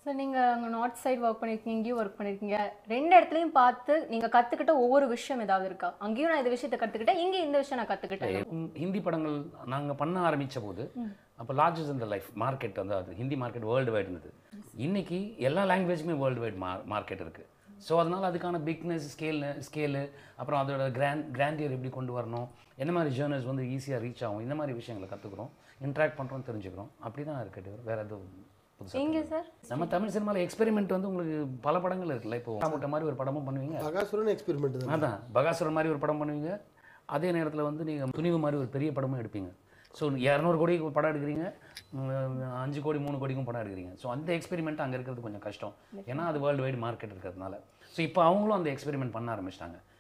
so நீங்கள் அங்கே north side work பண்ணியிருக்கீங்க இங்கேயும் ஒர்க் பண்ணியிருக்கீங்க ரெண்டு இடத்துலையும் பார்த்து நீங்கள் கற்றுக்கிட்ட ஒவ்வொரு விஷயம் ஏதாவது இருக்கா அங்கேயும் நான் இந்த விஷயத்தை கற்றுக்கிட்டேன் இங்கே இந்த விஷயம் நான் கற்றுக்கிட்டேன் உம், ஹிந்தி படங்கள் நாங்கள் பண்ண ஆரம்பித்த போது அப்போ லார்ஜஸ் இந்த லைஃப் மார்க்கெட் வந்து அது ஹிந்தி மார்க்கெட் வேர்ல்டு வைடு இருந்தது இன்னைக்கு எல்லா லாங்குவேஜுமே வேர்ல்டு வைட் மார் மார்க்கெட் இருக்குது ஸோ அதனால் அதுக்கான பிக்னஸ் ஸ்கேல் ஸ்கேலு அப்புறம் அதோட கிராண்ட் கிராண்டியர் எப்படி கொண்டு வரணும் என்ன மாதிரி ஜேர்னல்ஸ் வந்து ஈஸியாக ரீச் ஆகும் இந்த மாதிரி விஷயங்களை கற்றுக்குறோம் இன்ட்ராக்ட் பண்ணுறோம் தெரிஞ்சுக்கிறோம் அப்படி தான் இருக்குது வேறு எதுவும் புதுசாக எங்கே சார் நம்ம தமிழ் சினிமாவில் எக்ஸ்பெரிமெண்ட் வந்து உங்களுக்கு பல படங்கள் இருக்குல்ல இப்போ முட்டை மாதிரி ஒரு படமும் பண்ணுவீங்க பகாசுரன் எக்ஸ்பெரிமெண்ட் தான் அதான் பகாசுரன் மாதிரி ஒரு படம் பண்ணுவீங்க அதே நேரத்தில் வந்து நீங்கள் துணிவு மாதிரி ஒரு பெரிய படமும் எடுப்பீங்க ஸோ இரநூறு கோடிக்கு ஒரு படம் எடுக்கிறீங்க உம், அஞ்சு கோடி மூணு கோடிக்கும் படம் எடுக்கிறீங்க ஸோ அந்த எக்ஸ்பெரிமெண்ட் அங்கே இருக்கிறது கொஞ்சம் கஷ்டம் ஏன்னா அது வேர்ல்டு வைடு மார்க்கெட் இருக்கிறதுனால ஸோ இப்போ அவங்களும் அந்த எக்ஸ்பெரிமெண்ட் பண்ண ஆரம்பிச்சிட்டாங்க